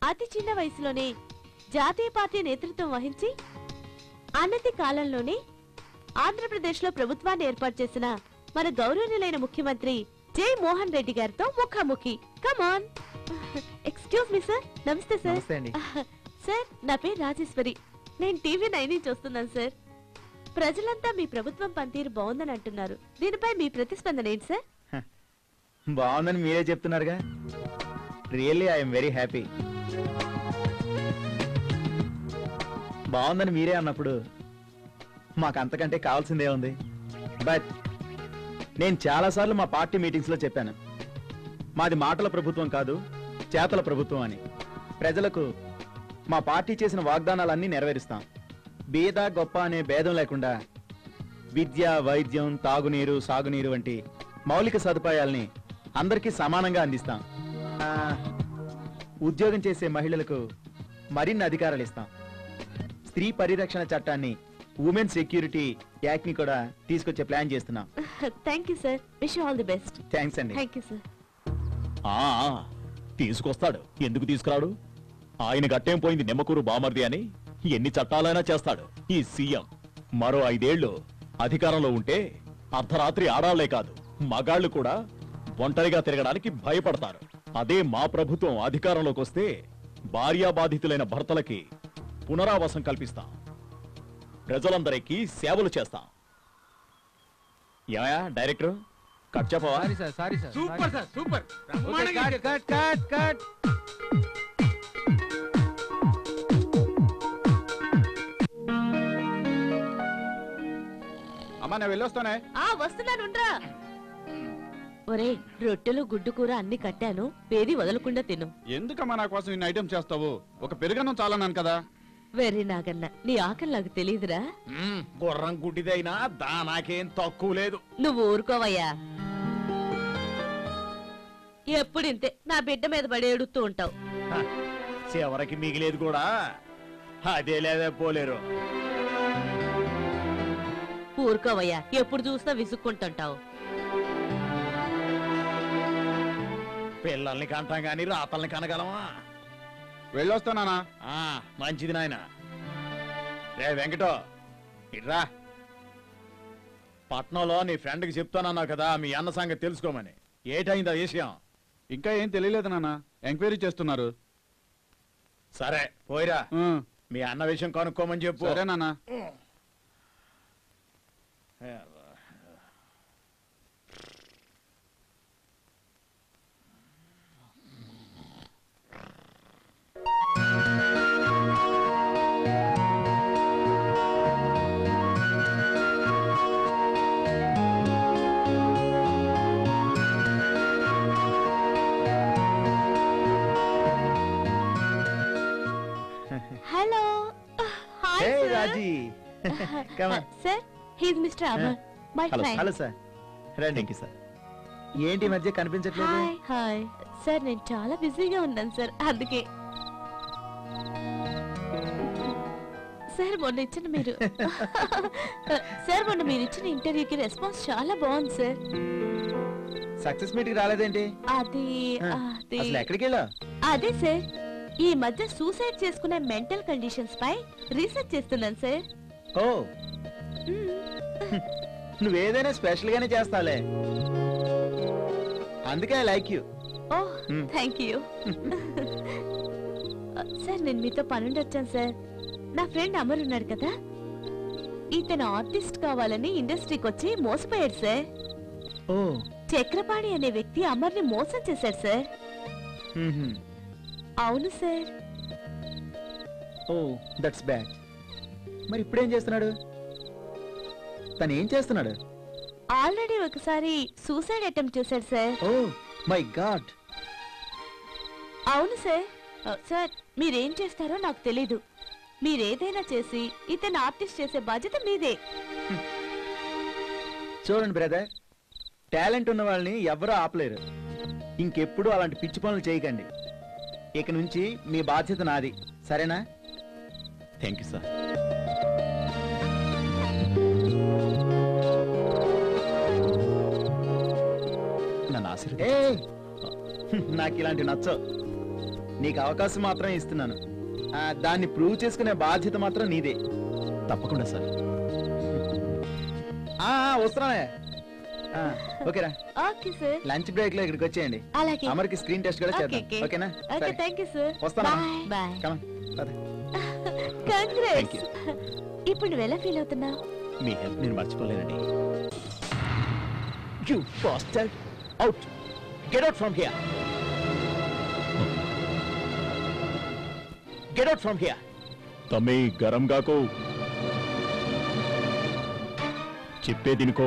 అతి చిన్న వయసులోనే జాతీయ పార్టీ నేతృత్వం వహించి అనతి కాలంలోనే ఆంధ్రప్రదేశ్లో ప్రభుత్వాన్ని ఏర్పాటు చేసిన మన గౌరవనీయులైన ముఖ్యమంత్రి జై మోహన్ రెడ్డి గారితో ముఖాముఖి కమాన్ ఎక్స్క్యూజ్ మీ సార్ నమస్తే సార్ నమస్తే అండి సార్ నా పేరు రాజేశ్వరి నేను టీవీ నైన్ నుంచి వస్తున్నాను సార్ ప్రజలంతా మీ ప్రభుత్వం పనితీరు బాగుందని అంటున్నారు దీనిపై మీ ప్రతిస్పందన ఏంటి సార్ బాగుందని మీరే చెప్తున్నారుగా రియల్లీ ఐఎమ్ వెరీ హ్యాపీ బాగుందని మీరే అన్నప్పుడు మాకు అంతకంటే కావాల్సిందే ఉంది బట్ నేను చాలాసార్లు మా పార్టీ మీటింగ్స్లో చెప్పాను మాది మాటల ప్రభుత్వం కాదు చేతల ప్రభుత్వం అని ప్రజలకు మా పార్టీ చేసిన వాగ్దానాలన్నీ నెరవేరుస్తాం బీద గొప్ప అనే భేదం లేకుండా విద్య వైద్యం తాగునీరు సాగునీరు వంటి మౌలిక సదుపాయాల్ని అందరికీ సమానంగా అందిస్తాం ఆ, ఉద్యోగం చేసే మహిళలకు మరిన్ని అధికారాలు ఇస్తాం స్త్రీ పరిరక్షణ చట్టాన్ని ఉమెన్ సెక్యూరిటీ యాక్ట్ ని కూడా తీసుకొచ్చే ప్లాన్ చేస్తున్నాం thank you sir wish all the best thanks అండి థ్యాంక్ యూ సార్ ఆ తీసుకొస్తాడు ఎందుకు తీసుకురాడు ఆయన గట్టేం పోయింది నిమ్మకూరు బామర్ది అని ఎన్ని చట్టాలైనా చేస్తాడు ఈ సీఎం మరో ఐదేళ్లు అధికారంలో ఉంటే అర్ధరాత్రి ఆడాళ్లే కాదు మగాళ్ళు కూడా ఒంటరిగా తిరగడానికి భయపడతారు అదే మా ప్రభుత్వం అధికారంలోకి వస్తే భార్యాబాధితులైన భర్తలకి పునరావాసం కల్పిస్తాం ప్రజలందరికీ సేవలు చేస్తాం ఏమయ్యా డైరెక్టర్ కట్ చెప్పవా sorry sir sorry sir super sir super cut cut cut cut అమ్మా నేను వెళ్ళొస్తానే ఆ వస్తున్నానుండ్రా ఒరే రొట్టెలు గుడ్డు కూర అన్ని కట్టాను పేది వదలకుండా తిను ఎందుకమ్మా నా కోసం ఇన్ని ఐటమ్స్ చేస్తావు ఒక పెరుగన్నం చాలన్నాను కదా వెర్రి నాగన్న నీ ఆకలి నాకు తెలియదురా మ్మ్, గుర్రం గుడ్డిదైనా దానాకేం తక్కువ లేదు నువ్వు ఊరుకోవయ్యా ఎప్పుడు ఇంతే నా బిడ్డ మీద పడి ఏడుస్తూ ఉంటావు హ, చివరికి మిగిలేదు కూడా అదే లేదే పోలేరు ఊరుకోవయ్యా ఎప్పుడు చూసినా విసుక్కుంటుంటావు పిల్లల్ని కంటాం గాని రాతల్ని కనగలమా వెళ్ళొస్తానా ఆ, మంచిది నాయన రే వెంకటో ఇట్రా పట్నంలో నీ ఫ్రెండ్కి చెప్తానన్నావు కదా మీ అన్న సంగతి తెలుసుకోమని ఏటైందా విషయం ఇంకా ఏం తెలియలేదు నాన్న ఎంక్వైరీ చేస్తున్నారు సరే పోయిరా ఆ, మీ అన్న విషయం కనుక్కోమని చెప్పు సరే నాన్న hello hi hey Raji Come on. Sir he's mister Amar my Hello, friend hello sir రండి థ్యాంక్ యూ సార్ ఏంటి ఈ మధ్య కనిపించట్లేదు హాయ్ హాయ్ సార్ నేను చాలా బిజీగా ఉన్నాను సార్ అందుకే సార్ మొన్న ఇచ్చిన మీరు సార్ మొన్న మీరు ఇచ్చిన ఇంటర్వ్యూకి రెస్పాన్స్ చాలా బాగుంది సార్ సక్సెస్ మీట్ కి రాలేదేంటి అది ఆ, అది అసలు ఎక్కడికి వెళ్ళా అదే సార్ ఈ మధ్య సూసైడ్ చేసుకునే మెంటల్ కండిషన్స్ పై రీసెర్చ్ చేస్తున్నాను సార్ ఓ మ్మ్. నువ్వేదైనా స్పెషల్ గానే చేస్తావులే అందుకే ఐ లైక్ యూ ఓ Hmm. థ్యాంక్ యూ సార్ నేను మీతో పనుండి వచ్చాను సార్ నా ఫ్రెండ్ అమర్ ఉన్నాడు కదా ఇతను ఆర్టిస్ట్ కావాలని ఇండస్ట్రీకి వచ్చి మోసపోయాడు సార్ ఓ చక్రపాణి అనే వ్యక్తి అమర్ని మోసం చేశాడు సార్ మ్మ్హ్మ్. అవును సార్ ఓ దట్స్ బ్యాడ్ మరి ఇప్పుడేం చేస్తున్నాడు తను ఏం చేస్తున్నాడు ఆల్రెడీ ఒకసారి సూసైడ్ అటెంప్ట్ చేశాడు సార్ ఓ మై గాడ్ అవును సార్ ఆ, సార్ మీరేం చేస్తారో నాకు తెలీదు మీరేదైనా చేసి ఇతను ఆర్టిస్ట్ చేసే బాధ్యత మీదే చూడండి బ్రదర్ టాలెంట్ ఉన్న వాళ్ళని ఎవరూ ఆపలేరు ఇంకెప్పుడు అలాంటి పిచ్చి పనులు చేయకండి ఇక నుంచి మీ బాధ్యత నాది సరేనా థ్యాంక్ యూ సార్ నన్ను ఆశీర్వదించు. ఏ నాకు ఇలాంటి నచ్చవు నీకు అవకాశం మాత్రం ఇస్తున్నాను ఆ, దాన్ని ప్రూవ్ చేసుకునే బాధ్యత మాత్రం నీదే తప్పకుండా సార్ ఆ, ఆ, వస్తున్నానే ఆ, ఓకేరా ఓకే సార్ లంచ్ బ్రేక్ లో ఇక్కడికి వచ్చేయండి అలాగే అమర్కి స్క్రీన్ టెస్ట్ కూడా ఓకే చేద్దాం ఓకే ఓకేనా ఓకే థ్యాంక్ యూ సార్ వస్తానా? Bye come on Thank congrats you. ఇప్పుడు నువ్వు ఎలా ఫీల్ అవుతున్నావు మీ హెల్ప్ నేను మర్చిపోలేనండి you bastard out get out from here get out from here తమ్మి గరం గాకు చెప్పేదినుకో